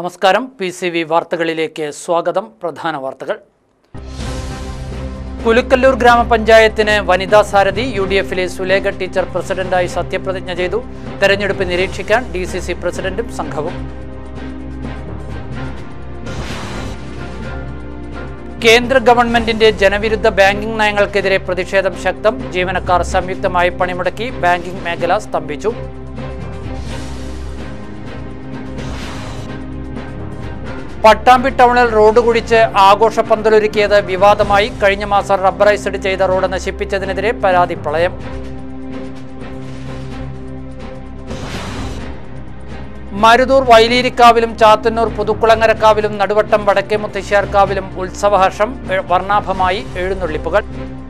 നമസ്കാരം P C V വാർത്തകളിലേക്ക് സ്വാഗതം പ്രധാന വാർത്തകൾ പുലുക്കല്ലൂർ ഗ്രാമപഞ്ചായത്തിന് വനിതാ സാരഥി യു ഡി എഫിലെ സുലേഖ ടീച്ചർ പ്രസിഡന്റായി സത്യപ്രതിജ്ഞ ചെയ്തു തെരഞ്ഞെടുപ്പ് നിരീക്ഷിക്കാൻ ഡി സി സി പ്രസിഡന്റും സംഘവും കേന്ദ്ര ഗവൺമെന്റിന്റെ ജനവിരുദ്ധ ബാങ്കിംഗ് നയങ്ങൾക്കെതിരെ പ്രതിഷേധം ശക്തം ജീവനക്കാർ സംയുക്തമായി പണിമുടക്കി ബാങ്കിംഗ് മേഖല സ്തംഭിച്ചു പട്ടാമ്പി ടൗണിൽ റോഡ് കുടിച്ച് ആഘോഷ പന്തലൊരുക്കിയത് വിവാദമായി കഴിഞ്ഞ മാസം റബ്ബറൈസ്ഡ് ചെയ്ത റോഡ് നശിപ്പിച്ചതിനെതിരെ പരാതി പ്രളയം മരുതൂർ വൈലീരിക്കാവിലും ചാത്തന്നൂർ പുതുക്കുളങ്ങരക്കാവിലും നടുവട്ടം വടക്കേ മുത്തശ്ശിയാർക്കാവിലും ഉത്സവഹർഷം എ- വർണ്ണാഭമായി എഴുന്നള്ളിപ്പുകൾ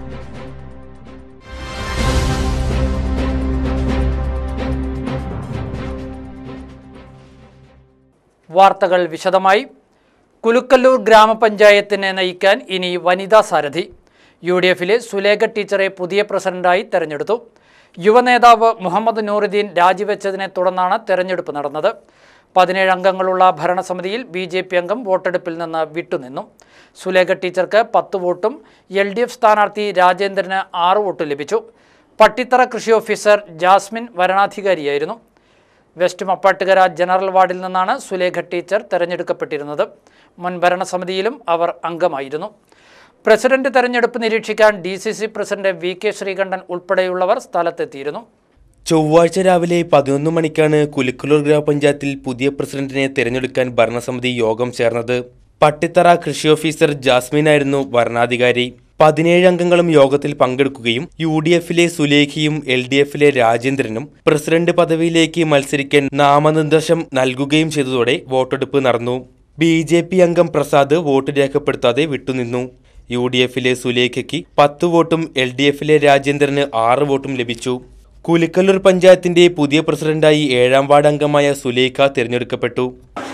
വാർത്തകൾ വിശദമായി കുലുക്കല്ലൂർ ഗ്രാമപഞ്ചായത്തിനെ നയിക്കാൻ ഇനി വനിതാ സാരഥി യു ഡി എഫിലെ സുലേഖ ടീച്ചറെ പുതിയ പ്രസിഡന്റായി തെരഞ്ഞെടുത്തു യുവനേതാവ് മുഹമ്മദ് നൂറുദ്ദീൻ രാജിവെച്ചതിനെ തുടർന്നാണ് തെരഞ്ഞെടുപ്പ് നടന്നത് പതിനേഴ് അംഗങ്ങളുള്ള ഭരണസമിതിയിൽ ബി ജെ പി അംഗം വോട്ടെടുപ്പിൽ നിന്ന് വിട്ടുനിന്നു സുലേഖ ടീച്ചർക്ക് പത്ത് വോട്ടും എൽ ഡി എഫ് സ്ഥാനാർത്ഥി രാജേന്ദ്രന് ആറ് വോട്ടും ലഭിച്ചു പട്ടിത്തറ കൃഷി ഓഫീസർ ജാസ്മിൻ വരണാധികാരിയായിരുന്നു വെസ്റ്റ് മപ്പാട്ടുകര ജനറൽ വാർഡിൽ നിന്നാണ് സുലേഖ ടീച്ചർ തെരഞ്ഞെടുക്കപ്പെട്ടിരുന്നത് മുൻ ഭരണസമിതിയിലും അവർ അംഗമായിരുന്നു പ്രസിഡന്റ് തെരഞ്ഞെടുപ്പ് നിരീക്ഷിക്കാൻ D C C president V K Sreekandan ഉൾപ്പെടെയുള്ളവർ സ്ഥലത്തെത്തിയിരുന്നു ചൊവ്വാഴ്ച രാവിലെ പതിനൊന്ന് മണിക്കാണ് കുലുക്കലൂർ ഗ്രാമപഞ്ചായത്തിൽ പുതിയ പ്രസിഡന്റിനെ തിരഞ്ഞെടുക്കാൻ ഭരണസമിതി യോഗം ചേർന്നത് പട്ടിത്തറ കൃഷി ഓഫീസർ ജാസ്മിൻ ആയിരുന്നു ഭരണാധികാരി പതിനേഴ് അംഗങ്ങളും യോഗത്തിൽ പങ്കെടുക്കുകയും യു ഡി എഫിലെ സുലേഖയും എൽ ഡി എഫിലെ രാജേന്ദ്രനും പ്രസിഡന്റ് പദവിയിലേക്ക് മത്സരിക്കാൻ നാമനിർദ്ദേശം നൽകുകയും ചെയ്തതോടെ വോട്ടെടുപ്പ് നടന്നു ബി ജെ പി അംഗം പ്രസാദ് വോട്ട് രേഖപ്പെടുത്താതെ വിട്ടുനിന്നു യു ഡി എഫിലെ സുലേഖയ്ക്ക് പത്ത് വോട്ടും എൽ ഡി എഫിലെ രാജേന്ദ്രന് ആറ് വോട്ടും ലഭിച്ചു കുലിക്കല്ലൂർ പഞ്ചായത്തിന്റെ പുതിയ പ്രസിഡന്റായി ഏഴാം വാർഡ് അംഗമായ സുലേഖ തിരഞ്ഞെടുക്കപ്പെട്ടു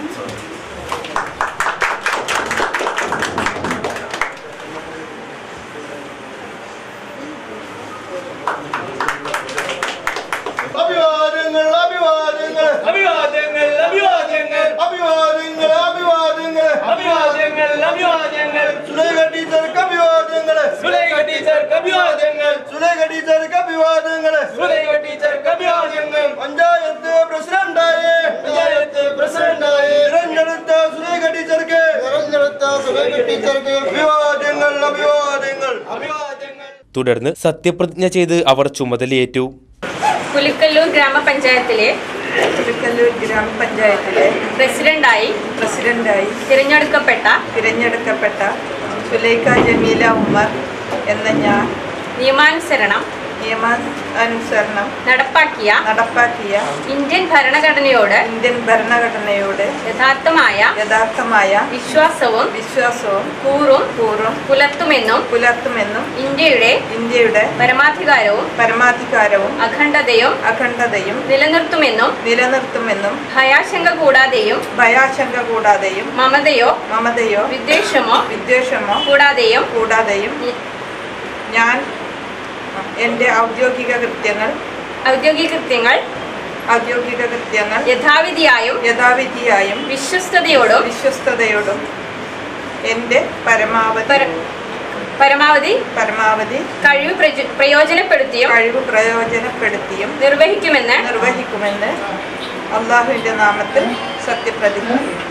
അഭിവാദ്യങ്ങൾ അഭിവാദ്യങ്ങൾ അഭിവാദ്യങ്ങൾ അഭിവാദ്യങ്ങൾ അഭിവാദ്യങ്ങൾ അഭിവാദ്യങ്ങൾ അഭിവാദ്യങ്ങൾ അഭിവാദ്യങ്ങൾ സുലേഖ ടീച്ചർക്ക് അഭിവാദ്യങ്ങൾ സുലേഖ ടീച്ചർക്ക് അഭിവാദ്യങ്ങൾ സുലേഖ ടീച്ചർക്ക് അഭിവാദ്യങ്ങൾ സുലേഖ ടീച്ചർക്ക് അഭിവാദ്യങ്ങൾ പഞ്ചായത്ത് പ്രസിഡന്റായി പഞ്ചായത്ത് പ്രസിഡന്റായി തിരഞ്ഞെടുത്ത സുലേഖ ടീച്ചർക്ക് തിരഞ്ഞെടുത്ത സുലേഖ ടീച്ചർക്ക് അഭിവാദ്യങ്ങൾ അഭിവാദ്യങ്ങൾ അഭിവാദ്യങ്ങൾ തുടർന്ന് സത്യപ്രതിജ്ഞ ചെയ്ത് അവർ ചുമതലയേറ്റു പുലിക്കല്ലൂർ ഗ്രാമപഞ്ചായത്തിലെ പുതുക്കല്ലൂർ ഗ്രാമപഞ്ചായത്തിലെ പ്രസിഡന്റായി പ്രസിഡന്റായി തിരഞ്ഞെടുക്കപ്പെട്ട തിരഞ്ഞെടുക്കപ്പെട്ട സുലൈഖ ജമീല ഉമ്മർ എന്ന ഞാൻ നിയമാനുസരണം നിയമാനുസരണം നടപ്പാക്കിയ നടപ്പാക്കിയ ഇന്ത്യൻ ഭരണഘടനയോട് ഇന്ത്യൻ ഭരണഘടനയോട് യഥാർത്ഥമായ യഥാർത്ഥമായ വിശ്വാസവും വിശ്വാസവും കൂറും പൂർവ്വം പുലർത്തുമെന്നും പുലർത്തുമെന്നും ഇന്ത്യയുടെ ഇന്ത്യയുടെ പരമാധികാരവും പരമാധികാരവും അഖണ്ഡതയും അഖണ്ഡതയും നിലനിർത്തുമെന്നും നിലനിർത്തുമെന്നും ഭയാശങ്ക കൂടാതെയും ഭയാശങ്ക കൂടാതെയും മമതയോ മമതയോ വിദ്വേഷമോ വിദ്വേഷമോ കൂടാതെയും കൂടാതെയും ഞാൻ എൻ്റെ ഔദ്യോഗിക കൃത്യങ്ങൾ ഔദ്യോഗിക കൃത്യങ്ങൾ ഔദ്യോഗിക കൃത്യങ്ങൾ യഥാവിധിയായും യഥാവിധിയായും വിശ്വസ്തയോടും വിശ്വസ്തയോടും എൻ്റെ പരമാവധി പര- പരമാവധി പരമാവധി കഴിവ് പ്രജ- പ്രയോജനപ്പെടുത്തിയും കഴിവ് പ്രയോജനപ്പെടുത്തിയും നിർവഹിക്കുമെന്ന് നിർവഹിക്കുമെന്ന് അള്ളാഹുവിൻ്റെ നാമത്തിൽ സത്യപ്രതിജ്ഞ ചെയ്യുന്നു.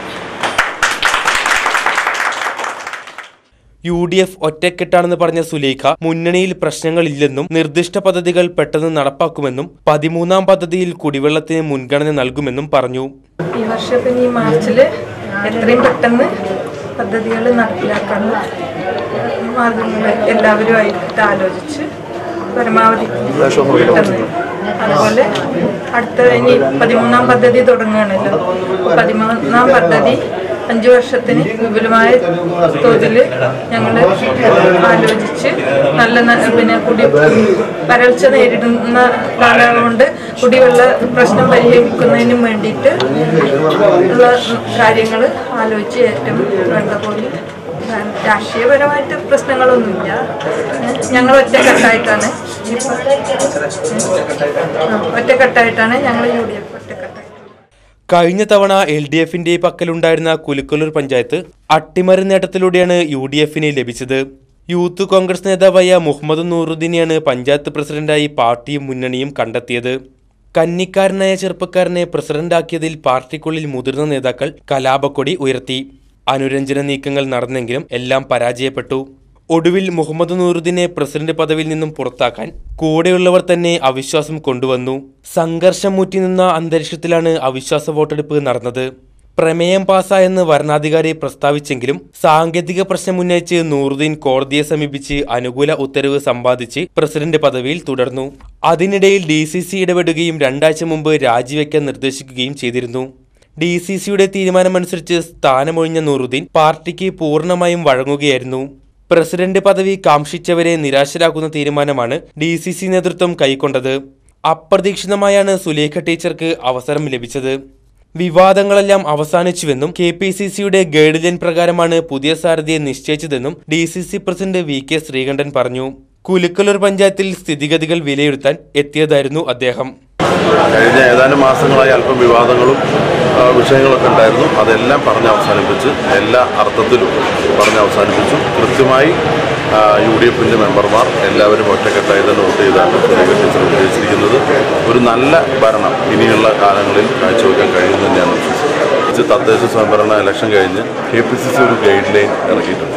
യു ഡി എഫ് ഒറ്റക്കെട്ടാണെന്ന് പറഞ്ഞ സുലേഖ മുന്നണിയിൽ പ്രശ്നങ്ങളില്ലെന്നും നിർദ്ദിഷ്ട പദ്ധതികൾ പെട്ടെന്ന് നടപ്പാക്കുമെന്നും പതിമൂന്നാം പദ്ധതിയിൽ കുടിവെള്ളത്തിന് മുൻഗണന നൽകുമെന്നും പറഞ്ഞു ഈ വർഷം ഈ മാർച്ചിൽ എത്രയും പെട്ടെന്ന് പദ്ധതികൾ നടപ്പിലാക്കാനുള്ള മാർഗങ്ങൾ എല്ലാവരുമായിട്ട് ആലോചിച്ച് പരമാവധി പെട്ടെന്ന് അതുപോലെ അടുത്ത ഇനി പതിമൂന്നാം പദ്ധതി തുടങ്ങുകയാണല്ലോ പതിമൂന്നാം പദ്ധതി അഞ്ചു വർഷത്തിന് വിപുലമായ തോതിൽ ഞങ്ങൾ ആലോചിച്ച് നല്ല ന- പിന്നെ കുടി വരൾച്ച നേരിടുന്ന കാലം കൊണ്ട് കുടിവെള്ള പ്രശ്നം പരിഹരിക്കുന്നതിനും വേണ്ടിയിട്ട് ഉള്ള കാര്യങ്ങൾ ആലോചിച്ച് ഏറ്റവും വേണ്ട പോലെ രാഷ്ട്രീയപരമായിട്ട് പ്രശ്നങ്ങളൊന്നുമില്ല ഞങ്ങൾ ഒറ്റക്കെട്ടായിട്ടാണ് ഇപ്പം- ആ, ഒറ്റക്കെട്ടായിട്ടാണ് ഞങ്ങൾ യു ഡി എഫ് ഒറ്റക്കെട്ടായിട്ട് കഴിഞ്ഞ തവണ എൽ ഡി എഫിന്റെ പക്കലുണ്ടായിരുന്ന കുലുക്കലൂർ പഞ്ചായത്ത് അട്ടിമറി നേട്ടത്തിലൂടെയാണ് യു ഡി എഫിന് ലഭിച്ചത് യൂത്ത് കോൺഗ്രസ് നേതാവായ മുഹമ്മദ് നൂറുദ്ദീനെയാണ് പഞ്ചായത്ത് പ്രസിഡന്റായി പാർട്ടിയും മുന്നണിയും കണ്ടെത്തിയത് കന്നിക്കാരനായ ചെറുപ്പക്കാരനെ പ്രസിഡന്റാക്കിയതിൽ പാർട്ടിക്കുള്ളിൽ മുതിർന്ന നേതാക്കൾ കലാപക്കൊടി ഉയർത്തി അനുരഞ്ജന നീക്കങ്ങൾ നടന്നെങ്കിലും എല്ലാം പരാജയപ്പെട്ടു ഒടുവിൽ മുഹമ്മദ് നൂറുദ്ദീനെ പ്രസിഡന്റ് പദവിയിൽ നിന്നും പുറത്താക്കാൻ കൂടെയുള്ളവർ തന്നെ അവിശ്വാസം കൊണ്ടുവന്നു സംഘർഷം മുറ്റിനിന്ന അന്തരീക്ഷത്തിലാണ് അവിശ്വാസ വോട്ടെടുപ്പ് നടന്നത് പ്രമേയം പാസ്സായെന്ന് വരണാധികാരി പ്രസ്താവിച്ചെങ്കിലും സാങ്കേതിക പ്രശ്നം ഉന്നയിച്ച് നൂറുദ്ദീൻ കോടതിയെ സമീപിച്ച് അനുകൂല ഉത്തരവ് സമ്പാദിച്ച് പ്രസിഡന്റ് പദവിയിൽ തുടർന്നു അതിനിടയിൽ ഡി സി സി ഇടപെടുകയും രണ്ടാഴ്ച മുമ്പ് രാജിവെക്കാൻ നിർദ്ദേശിക്കുകയും ചെയ്തിരുന്നു ഡി സി സിയുടെ തീരുമാനമനുസരിച്ച് സ്ഥാനമൊഴിഞ്ഞ നൂറുദ്ദീൻ പാർട്ടിക്ക് പൂർണ്ണമായും വഴങ്ങുകയായിരുന്നു പ്രസിഡന്റ് പദവി കാംക്ഷിച്ചവരെ നിരാശരാക്കുന്ന തീരുമാനമാണ് ഡി സി സി നേതൃത്വം കൈക്കൊണ്ടത് അപ്രതീക്ഷിതമായാണ് സുലേഖ ടീച്ചർക്ക് അവസരം ലഭിച്ചത് വിവാദങ്ങളെല്ലാം അവസാനിച്ചുവെന്നും കെ പി സി സിയുടെ ഗൈഡ് ലൈൻ പ്രകാരമാണ് പുതിയ സാരഥിയെ നിശ്ചയിച്ചതെന്നും D C C president V K Sreekandan പറഞ്ഞു കുലുക്കലൂർ പഞ്ചായത്തിൽ സ്ഥിതിഗതികൾ വിലയിരുത്താൻ എത്തിയതായിരുന്നു അദ്ദേഹം കഴിഞ്ഞ ഏതാനും മാസങ്ങളായി അല്പം വിവാദങ്ങളും ആ, വിഷയങ്ങളൊക്കെ ഉണ്ടായിരുന്നു അതെല്ലാം പറഞ്ഞ് അവസാനിപ്പിച്ച് എല്ലാ അർത്ഥത്തിലും പറഞ്ഞ് അവസാനിപ്പിച്ചു കൃത്യമായി യു ഡി എഫിൻ്റെ മെമ്പർമാർ എല്ലാവരും ഒറ്റക്കെട്ടായി തന്നെ വോട്ട് ചെയ്താണ് സുരേഖ ടീച്ചർ ഉദ്ദേശിച്ചിരിക്കുന്നത് ഒരു നല്ല ഭരണം ഇനിയുള്ള കാലങ്ങളിൽ കാഴ്ചവെക്കാൻ കഴിയും തന്നെയാണ് വിശ്വസിക്കുന്നത് ഇത് തദ്ദേശ സ്വയംഭരണ ഇലക്ഷൻ കഴിഞ്ഞ് കെ പി സി സി ഒരു ഗൈഡ് ലൈൻ ഇറക്കിയിട്ടുണ്ട്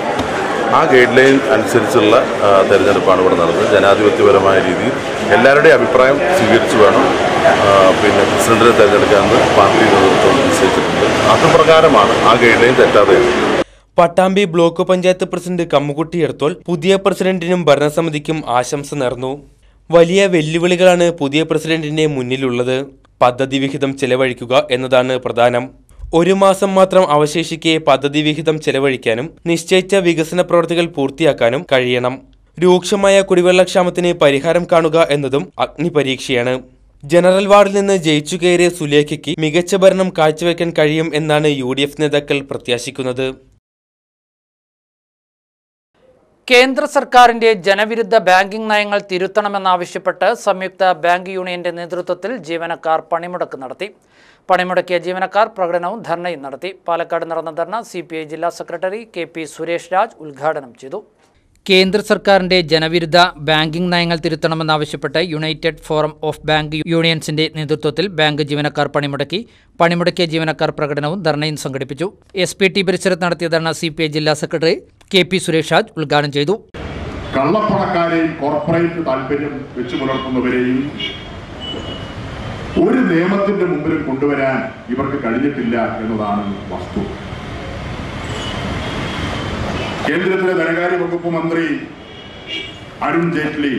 ആ ഗൈഡ് ലൈൻ അനുസരിച്ചുള്ള ആ, തെരഞ്ഞെടുപ്പാണ് ഇവിടെ നടന്നത് ജനാധിപത്യപരമായ രീതിയിൽ എല്ലാവരുടെയും അഭിപ്രായം സ്വീകരിച്ചു വേണം ആ, പിന്നെ പ്രസിഡന്റിനെ തെരഞ്ഞെടുക്കാമെന്ന് പാർട്ടി നേതൃത്വം നിശ്ചയിച്ചിട്ടുണ്ട് അതുപ്രകാരമാണ് ആ ഗൈഡ് ലൈൻ തെറ്റാതെ പട്ടാമ്പി ബ്ലോക്ക് പഞ്ചായത്ത് പ്രസിഡന്റ് കമ്മുകുട്ടി എടുത്തോൾ പുതിയ പ്രസിഡന്റിനും ഭരണസമിതിക്കും ആശംസ നേർന്നു വലിയ വെല്ലുവിളികളാണ് പുതിയ പ്രസിഡന്റിന്റെ മുന്നിലുള്ളത് പദ്ധതി വിഹിതം ചെലവഴിക്കുക എന്നതാണ് പ്രധാനം ഒരു മാസം മാത്രം അവശേഷിക്കെ പദ്ധതി വിഹിതം ചെലവഴിക്കാനും നിശ്ചയിച്ച വികസന പ്രവർത്തികൾ പൂർത്തിയാക്കാനും കഴിയണം രൂക്ഷമായ കുടിവെള്ളക്ഷാമത്തിന് പരിഹാരം കാണുക എന്നതും അഗ്നിപരീക്ഷയാണ് ജനറൽ വാർഡിൽ നിന്ന് ജയിച്ചു കയറിയ സുലേഖയ്ക്ക് മികച്ച ഭരണം കാഴ്ചവെക്കാൻ കഴിയും എന്നാണ് യു നേതാക്കൾ പ്രത്യാശിക്കുന്നത് കേന്ദ്ര സർക്കാരിന്റെ ജനവിരുദ്ധ ബാങ്കിംഗ് നയങ്ങൾ തിരുത്തണമെന്നാവശ്യപ്പെട്ട് സംയുക്ത ബാങ്ക് യൂണിയന്റെ നേതൃത്വത്തിൽ ജീവനക്കാർ പണിമുടക്ക് നടത്തി പണിമുടക്കിയ ജീവനക്കാർ പ്രകടനവും ധർണയും നടത്തി പാലക്കാട് നടന്ന ധർണ സി ജില്ലാ secretary K P Suresh Raj ഉദ്ഘാടനം ചെയ്തു കേന്ദ്ര സർക്കാരിന്റെ ജനവിരുദ്ധ ബാങ്കിംഗ് നയങ്ങൾ തിരുത്തണമെന്നാവശ്യപ്പെട്ട് യുണൈറ്റഡ് ഫോറം ഓഫ് ബാങ്ക് യൂണിയൻസിന്റെ നേതൃത്വത്തിൽ ബാങ്ക് ജീവനക്കാർ പണിമുടക്കി പണിമുടക്കിയ ജീവനക്കാർ പ്രകടനവും ധർണയും സംഘടിപ്പിച്ചു എസ് പി ടി പരിസരത്ത് നടത്തിയ ധർണ സി പി ഐ ജില്ലാ secretary K P Suresh Raj ഉദ്ഘാടനം ചെയ്തു കള്ളപ്പണക്കാരെയും കോർപ്പറേറ്റ് താല്പര്യം വെച്ചു പുലർത്തുന്നവരെയും ഒരു നിയമത്തിന്റെ മുമ്പിലും കൊണ്ടുവരാൻ ഇവർക്ക് കഴിഞ്ഞിട്ടില്ല എന്നതാണ് വസ്തു കേന്ദ്രത്തിലെ ധനകാര്യ വകുപ്പ് മന്ത്രി അരുൺ ജെയ്റ്റ്ലി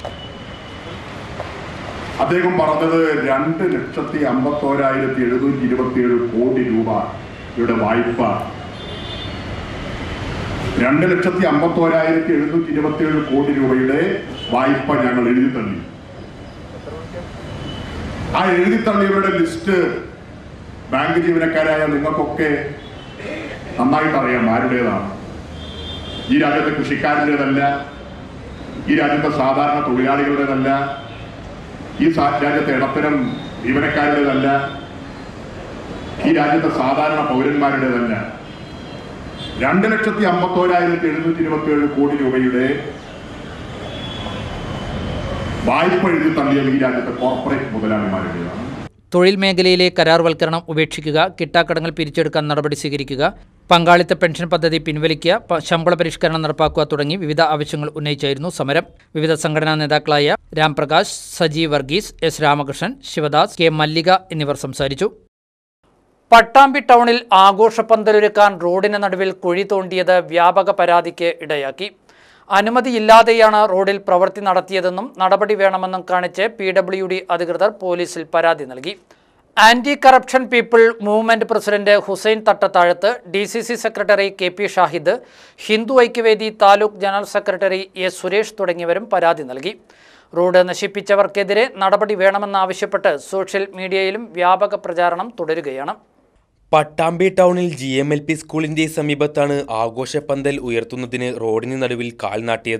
അദ്ദേഹം പറഞ്ഞത് രണ്ട് ലക്ഷത്തി അമ്പത്തോരായിരത്തി എഴുന്നൂറ്റി ഇരുപത്തിയേഴ് കോടി രൂപ ഇവിടെ വായ്പ രണ്ട് ലക്ഷത്തി അമ്പത്തോരായിരത്തി എഴുന്നൂറ്റി ഇരുപത്തിയേഴ് കോടി രൂപയുടെ വായ്പ ഞങ്ങൾ എഴുതി തള്ളി ആ എഴുതി തള്ളിയവരുടെ ലിസ്റ്റ് ബാങ്ക് ജീവനക്കാരായ നിങ്ങൾക്കൊക്കെ നന്നായിട്ട് അറിയാം ആരുടേതാണ് ഈ രാജ്യത്തെ കൃഷിക്കാരൻ്റെതല്ല ഈ രാജ്യത്തെ സാധാരണ തൊഴിലാളികളുടേതല്ല ഈ സാ- രാജ്യത്തെ ഇടത്തരം ജീവനക്കാരുടേതല്ല ഈ രാജ്യത്തെ സാധാരണ പൗരന്മാരുടേതല്ല രണ്ട് ലക്ഷത്തി അമ്പത്തോരായിരത്തി എഴുന്നൂറ്റി ഇരുപത്തി ഏഴ് കോടി രൂപയുടെ വായ്പ എഴുതി തള്ളിയത് ഈ രാജ്യത്തെ കോർപ്പറേറ്റ് മുതലാളിമാരുടേതാണ് തൊഴിൽ മേഖലയിലെ കരാർവൽക്കരണം ഉപേക്ഷിക്കുക കിട്ടാക്കടങ്ങൾ പിരിച്ചെടുക്കാൻ നടപടി സ്വീകരിക്കുക പങ്കാളിത്ത പെൻഷൻ പദ്ധതി പിൻവലിക്കുക പ- ശമ്പള പരിഷ്കരണം നടപ്പാക്കുക തുടങ്ങി വിവിധ ആവശ്യങ്ങൾ ഉന്നയിച്ചായിരുന്നു സമരം വിവിധ സംഘടനാ നേതാക്കളായ രാംപ്രകാശ് സജീവ് വർഗീസ് എസ് രാമകൃഷ്ണൻ ശിവദാസ് കെ മല്ലിക എന്നിവർ സംസാരിച്ചു പട്ടാമ്പി ടൗണിൽ ആഘോഷപ്പന്തലൊരുക്കാൻ റോഡിന് നടുവിൽ കുഴി തോണ്ടിയത് വ്യാപക പരാതിക്ക് ഇടയാക്കി അനുമതിയില്ലാതെയാണ് റോഡിൽ പ്രവൃത്തി നടത്തിയതെന്നും നടപടി വേണമെന്നും കാണിച്ച് പി ഡബ്ല്യു ഡി അധികൃതർ പോലീസിൽ പരാതി നൽകി anti corruption people movement president Hussain Thattathazhath D C C secretary K P Shahid Hindu Aikyavedi taluk general secretary A Suresh തുടങ്ങിയവരും പരാതി നൽകി റോഡ് നശിപ്പിച്ചവർക്കെതിരെ നടപടി വേണമെന്നാവശ്യപ്പെട്ട് സോഷ്യൽ മീഡിയയിലും വ്യാപക പ്രചാരണം തുടരുകയാണ് പട്ടാമ്പി ടൗണിൽ ജി എം എൽ പി സ്കൂളിന്റെ സമീപത്താണ് ആഘോഷപ്പന്തൽ ഉയർത്തുന്നതിന് റോഡിന് നടുവിൽ കാൽ നാട്ടിയത്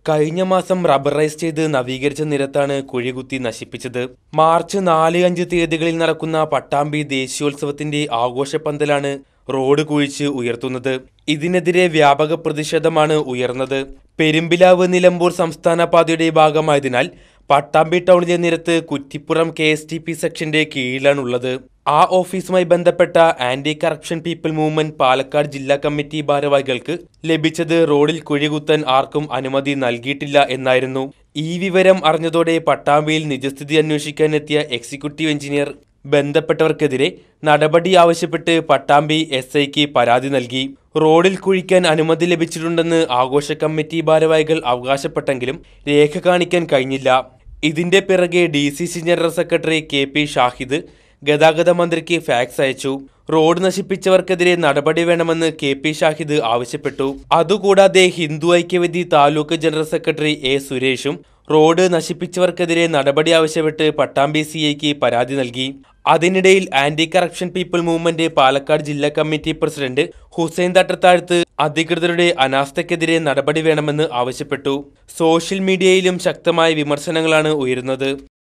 കഴിഞ്ഞ മാസം റബ്ബറൈസ് ചെയ്ത് നവീകരിച്ച നിരത്താണ് കുഴികുത്തി നശിപ്പിച്ചത് മാർച്ച് നാല് അഞ്ച് തീയതികളിൽ നടക്കുന്ന പട്ടാമ്പി ദേശീയോത്സവത്തിന്റെ ആഘോഷപ്പന്തലാണ് റോഡ് കുഴിച്ച് ഉയർത്തുന്നത് ഇതിനെതിരെ വ്യാപക പ്രതിഷേധമാണ് ഉയർന്നത് പെരുമ്പിലാവ് നിലമ്പൂർ സംസ്ഥാന പാതയുടെ ഭാഗമായതിനാൽ പട്ടാമ്പി ടൗണിലെ നിരത്ത് Kuttippuram K S T P സെക്ഷന്റെ കീഴിലാണുള്ളത് ആ ഓഫീസുമായി ബന്ധപ്പെട്ട anti corruption people movement Palakkad ജില്ലാ കമ്മിറ്റി ഭാരവാഹികൾക്ക് ലഭിച്ചത് റോഡിൽ കുഴികുത്താൻ ആർക്കും അനുമതി നൽകിയിട്ടില്ല എന്നായിരുന്നു ഈ വിവരം അറിഞ്ഞതോടെ പട്ടാമ്പിയിൽ നിജസ്ഥിതി അന്വേഷിക്കാനെത്തിയ എക്സിക്യൂട്ടീവ് എഞ്ചിനീയർ ബന്ധപ്പെട്ടവർക്കെതിരെ നടപടി ആവശ്യപ്പെട്ട് പട്ടാമ്പി എസ് ഐക്ക് പരാതി നൽകി റോഡിൽ കുഴിക്കാൻ അനുമതി ലഭിച്ചിട്ടുണ്ടെന്ന് ആഘോഷ കമ്മിറ്റി ഭാരവാഹികൾ അവകാശപ്പെട്ടെങ്കിലും രേഖ കാണിക്കാൻ കഴിഞ്ഞില്ല ഇതിന്റെ പിറകെ D C C general secretary K P Shahid ഗതാഗത മന്ത്രിക്ക് ഫാക്സ് അയച്ചു റോഡ് നശിപ്പിച്ചവർക്കെതിരെ നടപടി വേണമെന്ന് കെ പി ഷാഹിദ് ആവശ്യപ്പെട്ടു അതുകൂടാതെ Hindu Aikyavedi taluk general secretary A സുരേഷും റോഡ് നശിപ്പിച്ചവർക്കെതിരെ നടപടി ആവശ്യപ്പെട്ട് പട്ടാമ്പി സി ഐക്ക് പരാതി നൽകി അതിനിടയിൽ anti corruption people movement Palakkad ജില്ലാ കമ്മിറ്റി പ്രസിഡന്റ് ഹുസൈൻ തട്ടത്താഴ്ത്ത് അധികൃതരുടെ അനാസ്ഥയ്ക്കെതിരെ നടപടി വേണമെന്ന് ആവശ്യപ്പെട്ടു സോഷ്യൽ മീഡിയയിലും ശക്തമായ വിമർശനങ്ങളാണ് ഉയരുന്നത്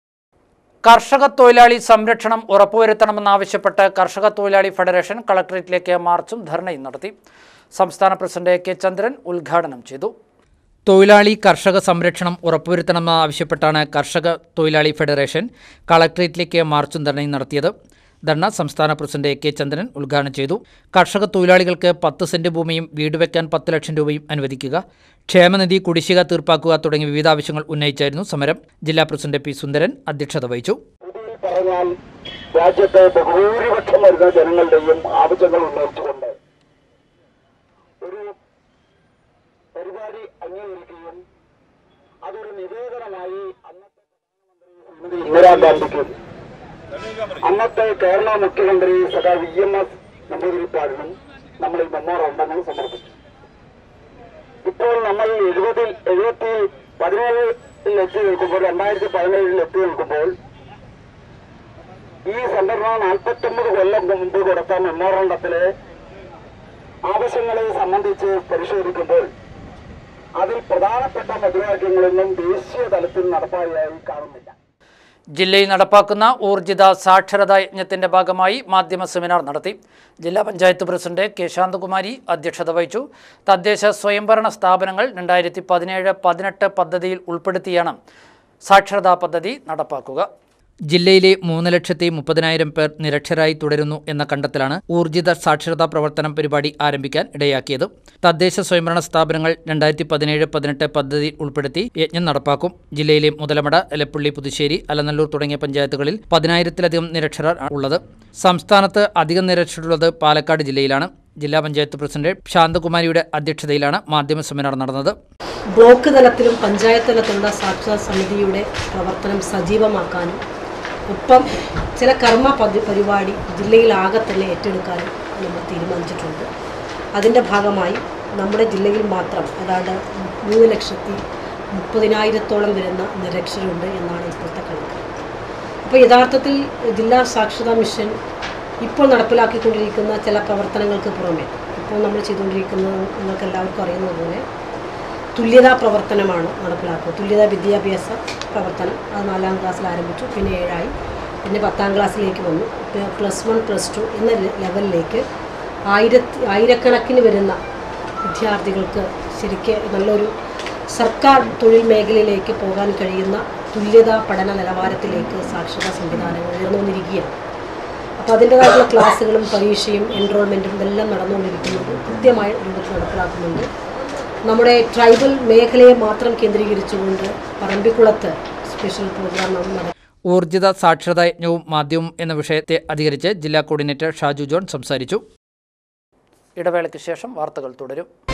കർഷക തൊഴിലാളി സംരക്ഷണം ഉറപ്പുവരുത്തണമെന്നാവശ്യപ്പെട്ട് കർഷക തൊഴിലാളി ഫെഡറേഷൻ കളക്ടറേറ്റിലേക്ക് മാർച്ചും ധർണയും നടത്തി സംസ്ഥാന പ്രസിഡന്റ് കെ ചന്ദ്രൻ ഉദ്ഘാടനം ചെയ്തു തൊഴിലാളി കർഷക സംരക്ഷണം ഉറപ്പുവരുത്തണമെന്നാവശ്യപ്പെട്ടാണ് കർഷക തൊഴിലാളി ഫെഡറേഷൻ കളക്ടറേറ്റിലേക്ക് മാർച്ചും ധർണയും നടത്തിയത് ധർണ സംസ്ഥാന പ്രസിഡന്റ് എ കെ ചന്ദ്രൻ ഉദ്ഘാടനം ചെയ്തു കർഷക തൊഴിലാളികൾക്ക് പത്ത് സെന്റ് ഭൂമിയും വീട് വെക്കാൻ പത്ത് ലക്ഷം രൂപയും അനുവദിക്കുക ക്ഷേമനിധി കുടിശ്ശിക തീർപ്പാക്കുക തുടങ്ങിയ വിവിധ ആവശ്യങ്ങൾ ഉന്നയിച്ചായിരുന്നു സമരം ജില്ലാ പ്രസിഡന്റ് പി സുന്ദരൻ അധ്യക്ഷത വഹിച്ചു പറഞ്ഞാൽ രാജ്യത്തെ ബഹുഭൂരിപക്ഷം വരുന്ന ജനങ്ങളുടെയും ആവശ്യങ്ങൾ ഉന്നയിച്ചുകൊണ്ട് ഒരു പരിപാടി അംഗീകരിക്കുകയും അതൊരു നിവേദനമായി അന്നത്തെ പ്രധാനമന്ത്രി ശ്രീമതി ഇന്ദിരാഗാന്ധിക്ക് അന്നത്തെ കേരള മുഖ്യമന്ത്രി സദാ വി എം എസ് നമ്പൂതിരിപ്പാടിനും നമ്മൾ ഈ മെമ്മോറണ്ടങ്ങൾ സമർപ്പിച്ചു ഇപ്പോൾ നമ്മൾ എഴുപതിൽ എഴുപത്തി പതിനേഴിൽ എത്തി നിൽക്കുമ്പോൾ രണ്ടായിരത്തി പതിനേഴിൽ എത്തി നിൽക്കുമ്പോൾ ഈ സംഘടന നാൽപ്പത്തൊമ്പത് കൊല്ലം മുമ്പ് കൊടുത്ത മെമ്മോറണ്ടത്തിലെ ആവശ്യങ്ങളെ സംബന്ധിച്ച് പരിശോധിക്കുമ്പോൾ അതിൽ പ്രധാനപ്പെട്ട മുദ്രാവാക്യങ്ങളൊന്നും ദേശീയ തലത്തിൽ നടപ്പാളിയായി കാണുന്നില്ല ജില്ലയിൽ നടപ്പാക്കുന്ന ഊർജിത സാക്ഷരതാ യജ്ഞത്തിന്റെ ഭാഗമായി മാധ്യമ സെമിനാർ നടത്തി ജില്ലാ പഞ്ചായത്ത് പ്രസിഡന്റ് കെ ശാന്തകുമാരി അധ്യക്ഷത വഹിച്ചു തദ്ദേശ സ്വയംഭരണ സ്ഥാപനങ്ങൾ രണ്ടായിരത്തി പതിനേഴ് പതിനെട്ട് പദ്ധതിയിൽ ഉൾപ്പെടുത്തിയാണ് സാക്ഷരതാ പദ്ധതി നടപ്പാക്കുക ജില്ലയിലെ മൂന്ന് ലക്ഷത്തി മുപ്പതിനായിരം പേർ നിരക്ഷരായി തുടരുന്നു എന്ന കണ്ടെത്തലാണ് ഊർജിത സാക്ഷരതാ പ്രവർത്തനം പരിപാടി ആരംഭിക്കാൻ ഇടയാക്കിയത് തദ്ദേശ സ്വയംഭരണ സ്ഥാപനങ്ങൾ രണ്ടായിരത്തി പതിനേഴ് പതിനെട്ട് പദ്ധതി ഉൾപ്പെടുത്തി യജ്ഞം നടപ്പാക്കും ജില്ലയിലെ മുതലമട എലപ്പള്ളി പുതുശ്ശേരി അലനല്ലൂർ തുടങ്ങിയ പഞ്ചായത്തുകളിൽ പതിനായിരത്തിലധികം നിരക്ഷരർ ഉള്ളത് സംസ്ഥാനത്ത് അധികം നിരക്ഷരുള്ളത് പാലക്കാട് ജില്ലയിലാണ് ജില്ലാ പഞ്ചായത്ത് പ്രസിഡന്റ് ശാന്തകുമാരിയുടെ അധ്യക്ഷതയിലാണ് മാധ്യമ സെമിനാർ നടന്നത് ബ്ലോക്ക് തലത്തിലും പഞ്ചായത്ത് തലത്തിലുള്ള സാക്ഷരതാ സമിതിയുടെ പ്രവർത്തനം സജീവമാക്കാനും ഒപ്പം ചില കർമ്മ പതി പരിപാടി ജില്ലയിലാകെ തന്നെ ഏറ്റെടുക്കാനും നമ്മൾ തീരുമാനിച്ചിട്ടുണ്ട് അതിൻ്റെ ഭാഗമായി നമ്മുടെ ജില്ലയിൽ മാത്രം ഏതാണ്ട് മൂന്ന് ലക്ഷത്തി മുപ്പതിനായിരത്തോളം വരുന്ന നിരക്ഷരുണ്ട് എന്നാണ് ഇപ്പോഴത്തെ കണക്ക് അപ്പോൾ യഥാർത്ഥത്തിൽ ജില്ലാ സാക്ഷരതാ മിഷൻ ഇപ്പോൾ നടപ്പിലാക്കിക്കൊണ്ടിരിക്കുന്ന ചില പ്രവർത്തനങ്ങൾക്ക് പുറമെ ഇപ്പോൾ നമ്മൾ ചെയ്തുകൊണ്ടിരിക്കുന്നത് നിങ്ങൾക്ക് എല്ലാവർക്കും അറിയുന്നത് പോലെ തുല്യതാ പ്രവർത്തനമാണ് നടപ്പിലാക്കുക തുല്യതാ വിദ്യാഭ്യാസ പ്രവർത്തനം അത് നാലാം ക്ലാസ്സിൽ ആരംഭിച്ചു പിന്നെ ഏഴായി പിന്നെ പത്താം ക്ലാസ്സിലേക്ക് വന്നു പിന്നെ പ്ലസ് വൺ പ്ലസ് ടു എന്ന ലെ- ലെവലിലേക്ക് ആയിരത്തി ആയിരക്കണക്കിന് വരുന്ന വിദ്യാർത്ഥികൾക്ക് ശരിക്ക് നല്ലൊരു സർക്കാർ തൊഴിൽ മേഖലയിലേക്ക് പോകാൻ കഴിയുന്ന തുല്യതാ പഠന നിലവാരത്തിലേക്ക് സാക്ഷരതാ സംവിധാനങ്ങൾ ഉയർന്നുകൊണ്ടിരിക്കുകയാണ് അപ്പോൾ അതിൻ്റേതായിട്ടുള്ള ക്ലാസ്സുകളും പരീക്ഷയും എൻറോൾമെൻറ്റും ഇതെല്ലാം നടന്നുകൊണ്ടിരിക്കുന്നത് കൃത്യമായ രൂപത്തിൽ നടപ്പിലാക്കുന്നുണ്ട് നമ്മുടെ ട്രൈബൽ മേഖലയെ മാത്രം കേന്ദ്രീകരിച്ചുകൊണ്ട് പറമ്പിക്കുളത്ത് സ്പെഷ്യൽ പ്രോഗ്രാം നമ്മൾ നട ഊർജിത സാക്ഷരതാ യജ്ഞവും മാധ്യമവും എന്ന വിഷയത്തെ അധികരിച്ച് ജില്ലാ കോർഡിനേറ്റർ ഷാജു ജോൺ സംസാരിച്ചു ഇടവേളയ്ക്ക് ശേഷം വാർത്തകൾ തുടരും